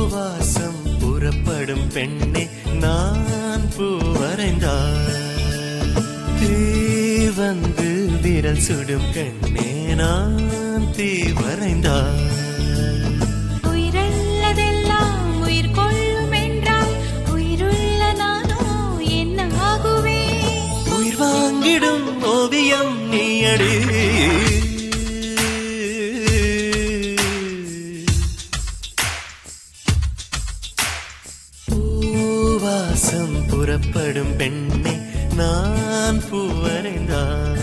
பூவாசம் புறப்படும் பெண்ணே நான் பூ வரைந்தார் தீ வந்து விரல் சுடும் கண்ணே நான் தீ வரைந்தார் உயிரல்லதெல்லாம் உயிர் கொள்ளும் என்றால் உயிருள்ள நானோ என்ன ஆகுவேன் உயிர் வாங்கிடும் ஓவியம் நீ அடி பூவாசம் புறப்படும் பெண்ணே நான் பூவரைந்தான்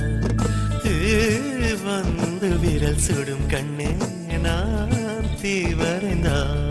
வந்து விரல் சுடும் கண்ணே நான் தீ வரைந்தான்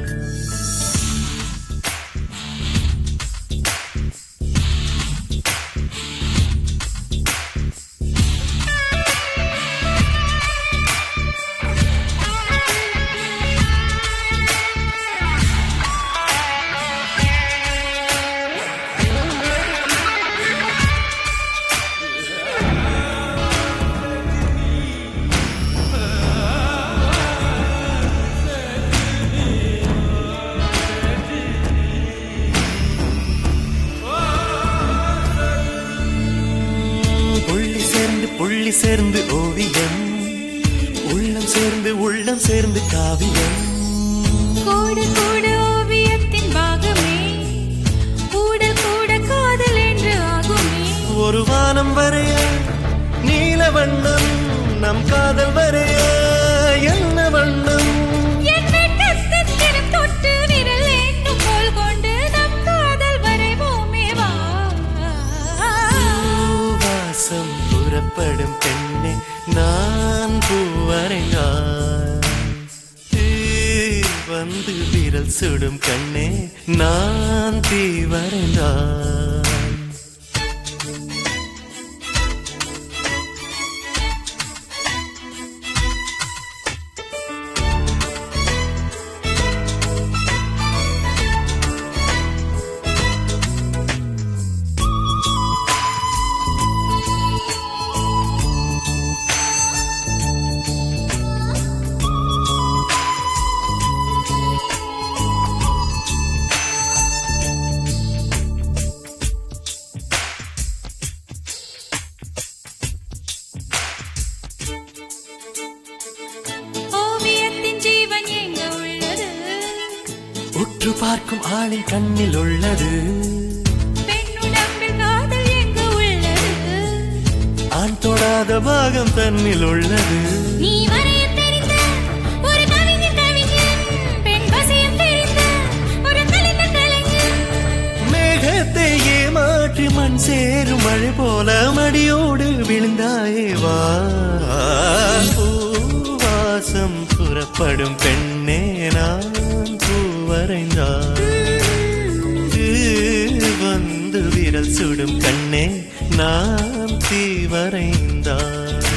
புள்ளி சேர்ந்து புள்ளி சேர்ந்து ஓவியம் உள்ளம் சேர்ந்து உள்ளம் சேர்ந்து காவியம் கூடு கூடு ஓவியத்தின் பாகமே கூடல் கூட காதல் என்று ஆகுமே ஒரு வானம் வரைய நீல வண்ணம் நம் காதல் வரைய என்ன வண்ணம் என் வெட்டத்தில் தினம் தொட்டு விரல் வேண்டும் போல் கொண்டு நம் காதல் வரைவோமே வா வாசம் புறப்படும் பெண்ணே நான் பூவரைந்தான் தீ வந்து விரல் சுடும் கண்ணே நான் தீ வரைந்தான் ஓவியத்தின் ஜீவன் எங்க உள்ளது உற்று பார்க்கும் ஆளின் கண்ணில் உள்ளது பெண்ணுடம்பில் காதல் எங்க உள்ளது ஆண் தொடாத பாகம் தன்னில் உள்ளது நீ வரைய தெரிந்த ஒரு கவிஞன் கவிஞன் பெண் வசியம் தெரிந்த ஒரு கலைஞன் கலைஞன் மேகத்தை ஏமாற்றி மண் சேரும் மழை போல மடியோடு விழுந்தாயே வா பூவாசம் புறப்படும் பெண்ணே நான் பூவரைந்தான் வந்து விரல் சுடும் கண்ணே நான் தீ வரைந்தான்